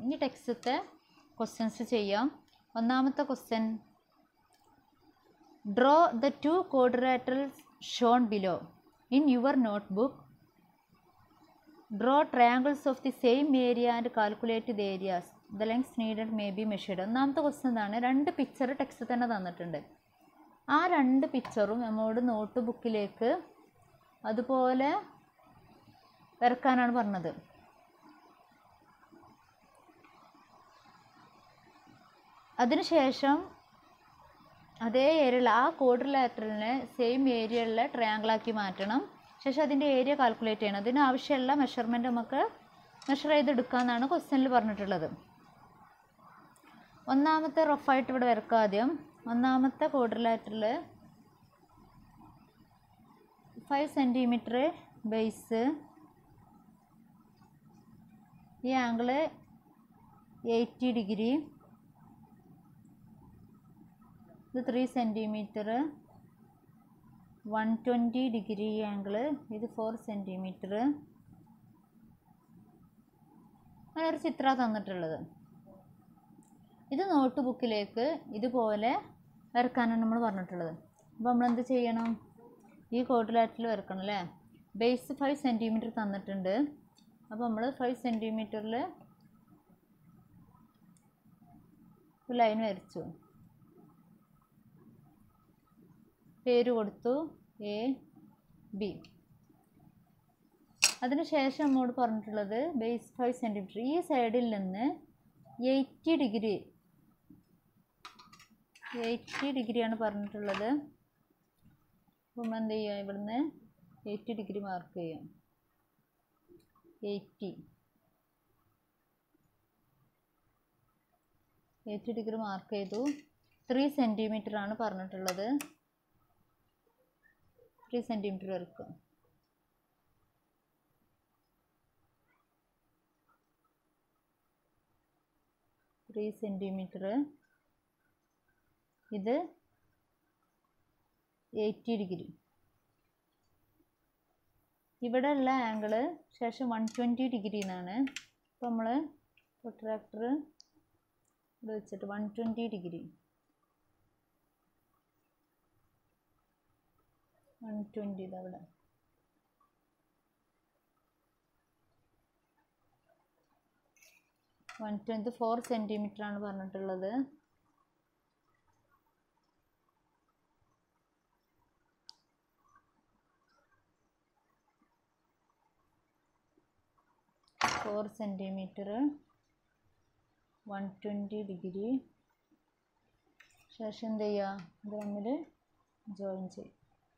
ഇനി ടെക്സ്റ്റത്തെ ക്വസ്റ്റ്യൻസ് ചെയ്യാം ഒന്നാമത്തെ question draw the two quadrilaterals shown below in your notebook draw triangles of the same area and calculate the areas the lengths needed may be measured ഒന്നാമത്തെ question എന്താണ് രണ്ട് picture text തന്നെ തന്നിട്ടുണ്ട് ആ രണ്ട് പിക്ചറും നമ്മോട് നോട്ട് ബുക്കിലേക്ക് അതുപോലെ വരക്കാനാണ് പറഞ്ഞത് അതിനുശേഷം അതേ ഏരിയയിൽ ആ ക്വാഡ്രിലാറ്ററലിനെ സെയിം ഏരിയയിലുള്ള ട്രയാങ്കിളാക്കി മാറ്റണം ശേഷം അതിൻ്റെ ഏരിയ കാൽക്കുലേറ്റ് ചെയ്യണം അതിന് ആവശ്യമുള്ള മെഷർമെൻറ്റ് നമുക്ക് മെഷർ ചെയ്തെടുക്കാമെന്നാണ് ക്വസ്റ്റ്യനിൽ പറഞ്ഞിട്ടുള്ളത് ഒന്നാമത്തെ റഫായിട്ട് ഇവിടെ വരക്കാം ആദ്യം ഒന്നാമത്തെ ക്വാഡ്രിലാറ്ററിൽ ഫൈവ് സെൻറ്റിമീറ്റർ ബേസ് ഈ ആംഗിള് എയ്റ്റി ഡിഗ്രി ഇത് three centimetre one twenty degree angle ഇത് ഫോർ സെൻറ്റിമീറ്റർ അങ്ങനെ ഒരു ചിത്ര തന്നിട്ടുള്ളത് ഇത് നോട്ട് ബുക്കിലേക്ക് ഇതുപോലെ വരക്കാനാണ് നമ്മൾ പറഞ്ഞിട്ടുള്ളത് അപ്പോൾ നമ്മൾ എന്ത് ചെയ്യണം ഈ കോട്ടിലാറ്റിൽ വരക്കണം അല്ലേ ബേസ് ഫൈവ് സെൻറ്റിമീറ്റർ തന്നിട്ടുണ്ട് അപ്പോൾ നമ്മൾ ഫൈവ് സെൻറ്റിമീറ്ററിൽ ഒരു ലൈൻ വരച്ചു പേര് കൊടുത്തു എ ബി അതിനുശേഷം നമ്മോട് പറഞ്ഞിട്ടുള്ളത് ബേസ് ഫൈവ് സെൻറ്റിമീറ്റർ ഈ സൈഡിൽ നിന്ന് എയ്റ്റി ഡിഗ്രി എയ്റ്റി ഡിഗ്രിയാണ് പറഞ്ഞിട്ടുള്ളത് അപ്പോൾ നമ്മൾ എന്ത് ചെയ്യുക ഇവിടുന്ന് എയ്റ്റി ഡിഗ്രി മാർക്ക് ചെയ്യാം എയ്റ്റി എയ്റ്റി ഡിഗ്രി മാർക്ക് ചെയ്തു ത്രീ സെൻറ്റിമീറ്റർ ആണ് പറഞ്ഞിട്ടുള്ളത് ത്രീ സെൻറ്റിമീറ്റർ വരക്കുക ത്രീ സെൻറ്റിമീറ്റർ ഇത് എയ്റ്റി ഡിഗ്രി ഇവിടെ ഉള്ള ആംഗിള് ശേഷം വൺ ട്വൻറ്റി ഡിഗ്രി എന്നാണ് അപ്പോൾ നമ്മൾ പ്രൊട്രാക്ടർ ഇവിടെ വെച്ചിട്ട് one twenty degree one twenty ഇതവിടെ വൺ ട്വൻറ്റി ഫോർ സെൻറ്റിമീറ്റർ ആണ് പറഞ്ഞിട്ടുള്ളത് four centimetre one twenty degree ശേഷം എന്ത് ചെയ്യുക ഇത് തമ്മിൽ ജോയിൻ ചെയ്യും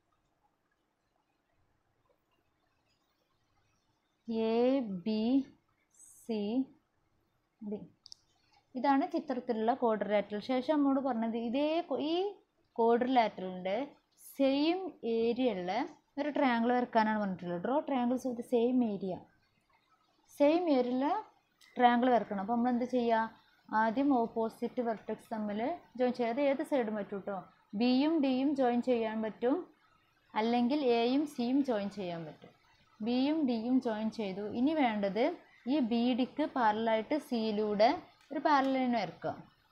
എ ബി സി ഡി ഇതാണ് ചിത്രത്തിലുള്ള കോഡ്രിലാറ്ററൽ ശേഷം നമ്മോട് പറഞ്ഞത് ഇതേ കൊ- ഈ കോഡ്രിലാറ്ററലിൻ്റെ സെയിം ഏരിയയുള്ള ഒരു ട്രയാങ്കിൾ വരക്കാനാണ് പറഞ്ഞിട്ടുള്ളത് draw triangles of the same area same ഏരിയയിൽ ട്രയാങ്കിൾ വരക്കണം അപ്പോൾ നമ്മൾ എന്ത് ചെയ്യുക ആദ്യം ഓപ്പോസിറ്റ് വെർട്ടെക്സ് തമ്മിൽ ജോയിൻ ചെയ്യുക അത് ഏത് സൈഡും പറ്റും കേട്ടോ ബിയും ഡിയും ജോയിൻ ചെയ്യാൻ പറ്റും അല്ലെങ്കിൽ എയും സിയും ജോയിൻ ചെയ്യാൻ പറ്റും ബിയും ഡിയും ജോയിൻ ചെയ്തു ഇനി വേണ്ടത് ഈ ബി ഡിക്ക് പാരലായിട്ട് സിയിലൂടെ ഒരു പാരലൈൻ വരക്കുക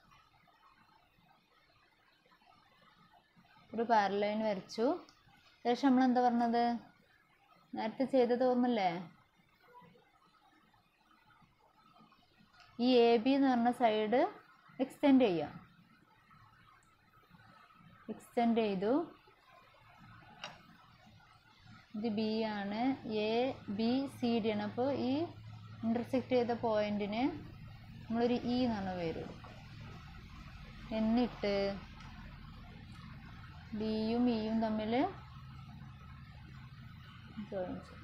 ഒരു പാരലൈൻ വരച്ചു ശേഷം നമ്മൾ എന്താ പറഞ്ഞത് നേരത്തെ ചെയ്തത് ഓർമ്മല്ലേ ഈ എ ബി എന്ന് പറഞ്ഞ സൈഡ് എക്സ്റ്റെൻഡ് ചെയ്യാം എക്സ്റ്റെൻഡ് ചെയ്തു ഇത് ബി ആണ് എ ബി സി ഡി ആണ് അപ്പോൾ ഈ ഇൻ്റർസെക്റ്റ് ചെയ്ത പോയിന്റിന് നമ്മളൊരു ഇ എന്ന് പറഞ്ഞ പേര് കൊടുക്കും എന്നിട്ട് ബിയും ഇയും തമ്മിൽ ജോയിൻ ചെയ്യും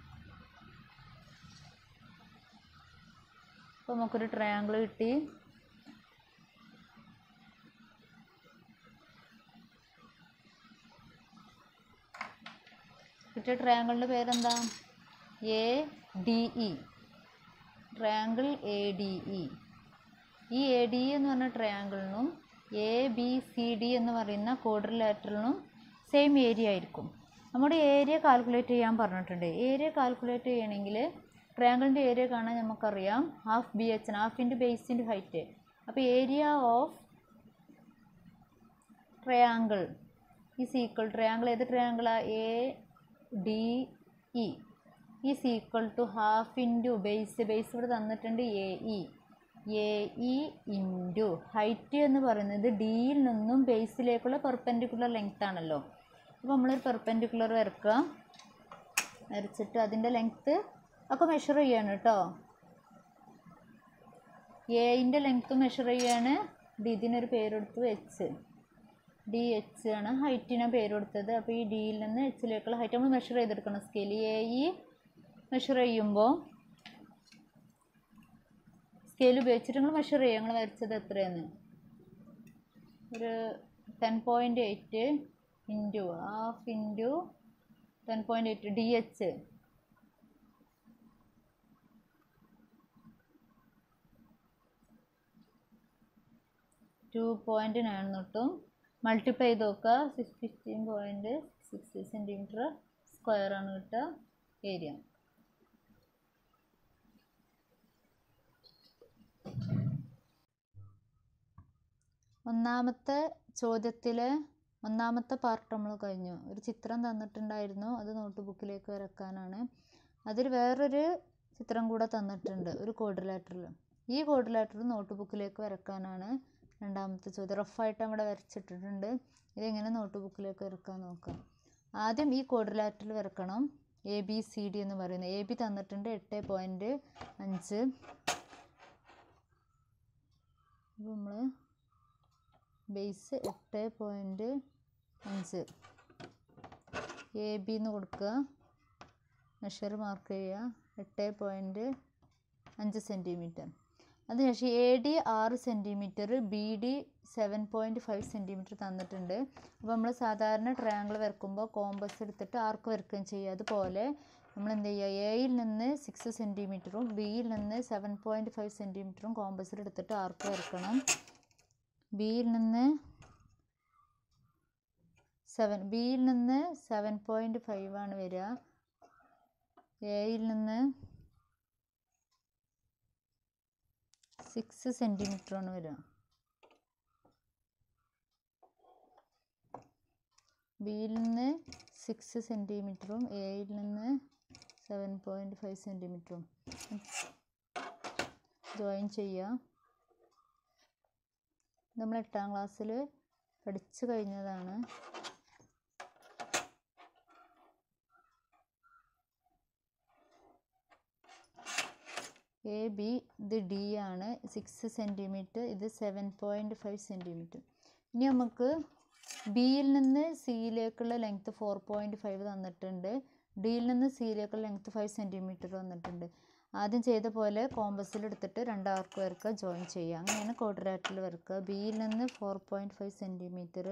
അപ്പോൾ നമുക്കൊരു ട്രയാങ്കിൾ കിട്ടി കിട്ടിയ ട്രയാങ്കിളിൻ്റെ പേരെന്താ A D E triangle A D E ഈ എ ഡി ഇ എന്ന് പറഞ്ഞ ട്രയാങ്കിളിനും എ ബി സി ഡി എന്ന് പറയുന്ന ക്വാഡ്രിലാറ്ററിനും സെയിം ഏരിയ ആയിരിക്കും നമ്മുടെ ഏരിയ കാൽക്കുലേറ്റ് ചെയ്യാൻ പറഞ്ഞിട്ടുണ്ട് ഏരിയ കാൽക്കുലേറ്റ് ചെയ്യണമെങ്കിൽ ട്രയാങ്കിളിൻ്റെ ഏരിയ കാണാൻ നമുക്കറിയാം half B H half into base into height അപ്പോൾ area of triangle is equal triangle ഏത് ട്രയാങ്കിളാ A D E is equal to half into base base ഇവിടെ തന്നിട്ടുണ്ട് A E A E into height എന്ന് പറയുന്നത് ഡിയിൽ നിന്നും ബേസിലേക്കുള്ള പെർപെൻഡിക്കുലർ ലെങ്ത് ആണല്ലോ അപ്പോൾ നമ്മളൊരു പെർപെൻഡിക്കുലർ വരക്കുക വരച്ചിട്ട് അതിൻ്റെ ലെങ്ത്ത് ഒക്കെ മെഷർ ചെയ്യാണ് കേട്ടോ എയിൻ്റെ ലെങ്ത്ത് മെഷർ ചെയ്യാണ് ഡി ഇതിനൊരു പേരെടുത്തു എച്ച് ഡി എച്ച് ആണ് ഹൈറ്റിന് പേര് കൊടുത്തത് അപ്പോൾ ഈ ഡിയിൽ നിന്ന് എച്ചിലേക്കുള്ള ഹൈറ്റ് നമ്മൾ മെഷർ ചെയ്തെടുക്കണം സ്കെയിൽ എ ഇ മെഷർ ചെയ്യുമ്പോൾ സ്കെയിൽ ഉപയോഗിച്ചിട്ട് നിങ്ങൾ മെഷർ ചെയ്യുക നിങ്ങൾ വരച്ചത് എത്രയാണ് ഒരു ten point eight into half into ten point eight D H two point nine തൊട്ടും മൾട്ടിപ്ലൈ ചെയ്ത് നോക്കുക six fifteen point six centimetre square ആണ് കിട്ടുക ഏരിയ ഒന്നാമത്തെ ചോദ്യത്തിൽ ഒന്നാമത്തെ പാർട്ട് നമ്മൾ കഴിഞ്ഞു ഒരു ചിത്രം തന്നിട്ടുണ്ടായിരുന്നു അത് നോട്ട് ബുക്കിലേക്ക് വരക്കാനാണ് അതിൽ വേറൊരു ചിത്രം കൂടെ തന്നിട്ടുണ്ട് ഒരു കോഡിലാറ്ററിൽ ഈ കോഡിലാറ്റർ നോട്ട് ബുക്കിലേക്ക് വരക്കാനാണ് രണ്ടാമത്തെ ചോദ്യം റഫായിട്ട് അവിടെ വരച്ചിട്ടിട്ടുണ്ട് ഇതെങ്ങനെ നോട്ട് ബുക്കിലേക്ക് വരക്കാൻ നോക്കാം ആദ്യം ഈ കോഡിലാറ്ററിൽ വരക്കണം എ ബി സി ഡി എന്ന് പറയുന്നത് എ ബി തന്നിട്ടുണ്ട് എട്ട് പോയിൻറ്റ് അഞ്ച് അപ്പോൾ നമ്മൾ ബേസ് എട്ട് പോയിൻറ്റ് അഞ്ച് എ ബി എന്ന് കൊടുക്കുക മെഷർ മാർക്ക് ചെയ്യുക എട്ട് പോയിൻറ്റ് അഞ്ച് സെൻറ്റിമീറ്റർ അതിനുശേഷം എ ഡി ആറ് centimetre B D seven point five centimetre തന്നിട്ടുണ്ട് അപ്പോൾ നമ്മൾ സാധാരണ ട്രയാങ്കിൾ വരക്കുമ്പോൾ കോമ്പസ് എടുത്തിട്ട് ആർക്ക് വരക്കുകയും ചെയ്യുക അതുപോലെ നമ്മൾ എന്ത് ചെയ്യുക എയിൽ നിന്ന് സിക്സ് സെൻറ്റിമീറ്ററും ബിയിൽ നിന്ന് സെവൻ പോയിൻറ്റ് ഫൈവ് സെൻറ്റിമീറ്ററും കോമ്പസിൽ എടുത്തിട്ട് ആർക്ക് വരക്കണം ബിയിൽ നിന്ന് സെവൻ ബിയിൽ നിന്ന് സെവൻ പോയിൻറ്റ് ഫൈവ് ആണ് വരിക എയിൽ നിന്ന് സിക്സ് സെൻറ്റിമീറ്റർ ആണ് വരിക ബിയിൽ നിന്ന് സിക്സ് സെൻറ്റിമീറ്ററും എയിൽ നിന്ന് സെവൻ പോയിൻറ്റ് ഫൈവ് സെൻറ്റിമീറ്ററും ജോയിൻ ചെയ്യുക നമ്മൾ എട്ടാം ക്ലാസ്സിൽ പഠിച്ചു കഴിഞ്ഞതാണ് എ ബി ഇത് ഡി ആണ് സിക്സ് സെൻറ്റിമീറ്റർ ഇത് സെവൻ പോയിൻറ്റ് ഫൈവ് സെൻറ്റിമീറ്റർ ഇനി നമുക്ക് ബിയിൽ നിന്ന് സിയിലേക്കുള്ള ലെങ്ത്ത് ഫോർ പോയിൻറ്റ് ഫൈവ് തന്നിട്ടുണ്ട് ഡിയിൽ നിന്ന് സിയിലേക്കുള്ള ലെങ്ത്ത് ഫൈവ് സെൻറ്റിമീറ്റർ തന്നിട്ടുണ്ട് ആദ്യം ചെയ്ത പോലെ കോമ്പസിൽ എടുത്തിട്ട് രണ്ടാർക്ക് വരക്കുക ജോയിൻ ചെയ്യുക അങ്ങനെയാണ് ക്വാഡ്രാറ്റിൽ വരക്കുക ബിയിൽ നിന്ന് ഫോർ പോയിൻറ്റ് ഫൈവ് സെൻറ്റിമീറ്റർ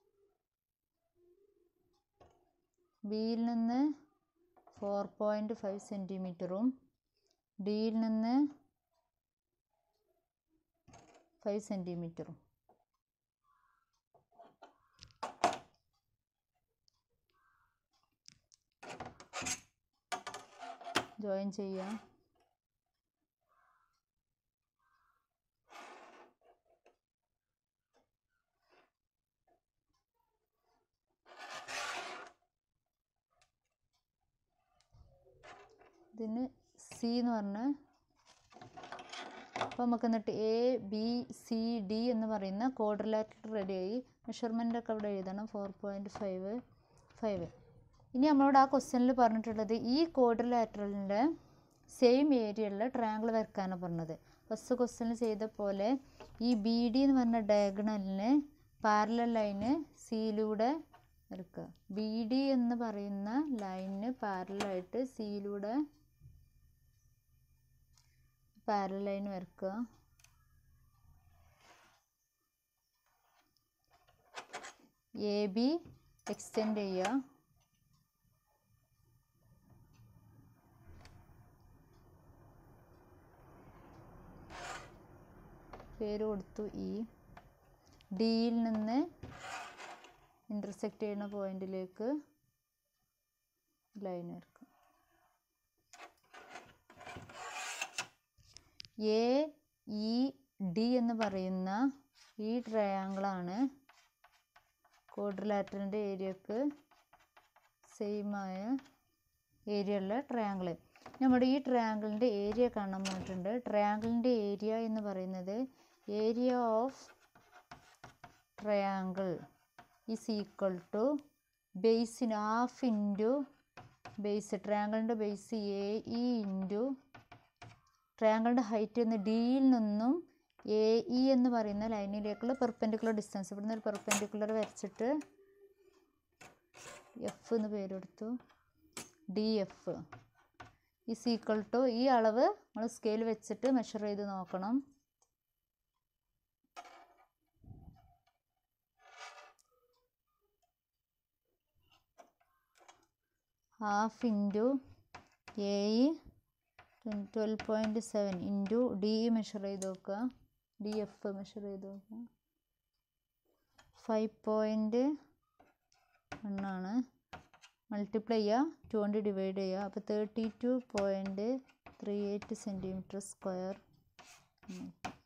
ബിയിൽ നിന്ന് ഫോർ പോയിൻറ്റ് ഫൈവ് സെൻറ്റിമീറ്ററും ഡിയിൽ നിന്ന് ഫൈവ് സെൻറ്റിമീറ്ററും ജോയിൻ ചെയ്യാം ഇതിന് സി എന്ന് പറഞ്ഞ അപ്പോൾ നമുക്ക് എന്നിട്ട് എ ബി സി ഡി എന്ന് പറയുന്ന കോഡ്രിലാറ്റർ റെഡിയായി മെഷർമെൻ്റ് ഒക്കെ അവിടെ എഴുതണം ഫോർ പോയിൻറ്റ് ഫൈവ് ഫൈവ് ഇനി നമ്മളോട് ആ ക്വസ്റ്റ്യനിൽ പറഞ്ഞിട്ടുള്ളത് ഈ കോഡ്രിലാറ്ററലിൻ്റെ സെയിം ഏരിയയുള്ള ട്രയാങ്കിൾ വരക്കാനാണ് പറഞ്ഞത് ഫസ്റ്റ് ക്വസ്റ്റ്യനിൽ ചെയ്ത പോലെ ഈ ബി ഡി എന്ന് പറഞ്ഞ ഡയഗണലിന് പാരലൽ ലൈന് സിയിലൂടെ വരക്കുക ബി ഡി എന്ന് പറയുന്ന ലൈനിന് പാരലായിട്ട് സിയിലൂടെ പാരൽ ലൈൻ വരക്കുക എ ബി എക്സ്റ്റെൻഡ് ചെയ്യുക പേര് കൊടുത്തു ഇ ഡിയിൽ നിന്ന് ഇൻ്റർസെക്റ്റ് ചെയ്യുന്ന പോയിന്റിലേക്ക് ലൈൻ വരക്കുക എ ഇ ഡി എന്ന് പറയുന്ന ഈ ട്രയാങ്കിളാണ് ക്വാഡ്രിലാറ്ററിൻ്റെ ഏരിയക്ക് സെയിമായ ഏരിയ ഉള്ള ട്രയാങ്കിൾ നമ്മുടെ ഈ ട്രയാങ്കിളിൻ്റെ ഏരിയ കാണാൻ പറഞ്ഞിട്ടുണ്ട് ട്രയാങ്കിളിൻ്റെ ഏരിയ എന്ന് പറയുന്നത് area of triangle is equal to ബേസിന് ഹാഫ് ഇൻറ്റു ബേസ് ട്രയാങ്കിളിൻ്റെ ബേസ് എ ഇ ഇൻറ്റു ട്രയാങ്കിളിൻ്റെ ഹൈറ്റ് എന്ന് ഡിയിൽ നിന്നും എ ഇ എന്ന് പറയുന്ന ലൈനിലേക്കുള്ള പെർപെൻഡിക്കുലർ ഡിസ്റ്റൻസ് ഇവിടുന്ന് ഒരു പെർപെൻഡിക്കുലർ വരച്ചിട്ട് എഫ് എന്ന് പേരെടുത്തു D F is equal to ഈ അളവ് നമ്മൾ സ്കെയിൽ വെച്ചിട്ട് മെഷർ ചെയ്ത് നോക്കണം half into A twelve point seven into D measure ചെയ്ത് നോക്കുക ഡി എഫ് മെഷർ ചെയ്ത് നോക്കുക ഫൈവ് പോയിൻറ്റ് വണ്ണാണ് മൾട്ടിപ്ലൈ ചെയ്യുക ടു കൊണ്ട് ഡിവൈഡ് ചെയ്യുക അപ്പോൾ thirty two point three eight centimetre square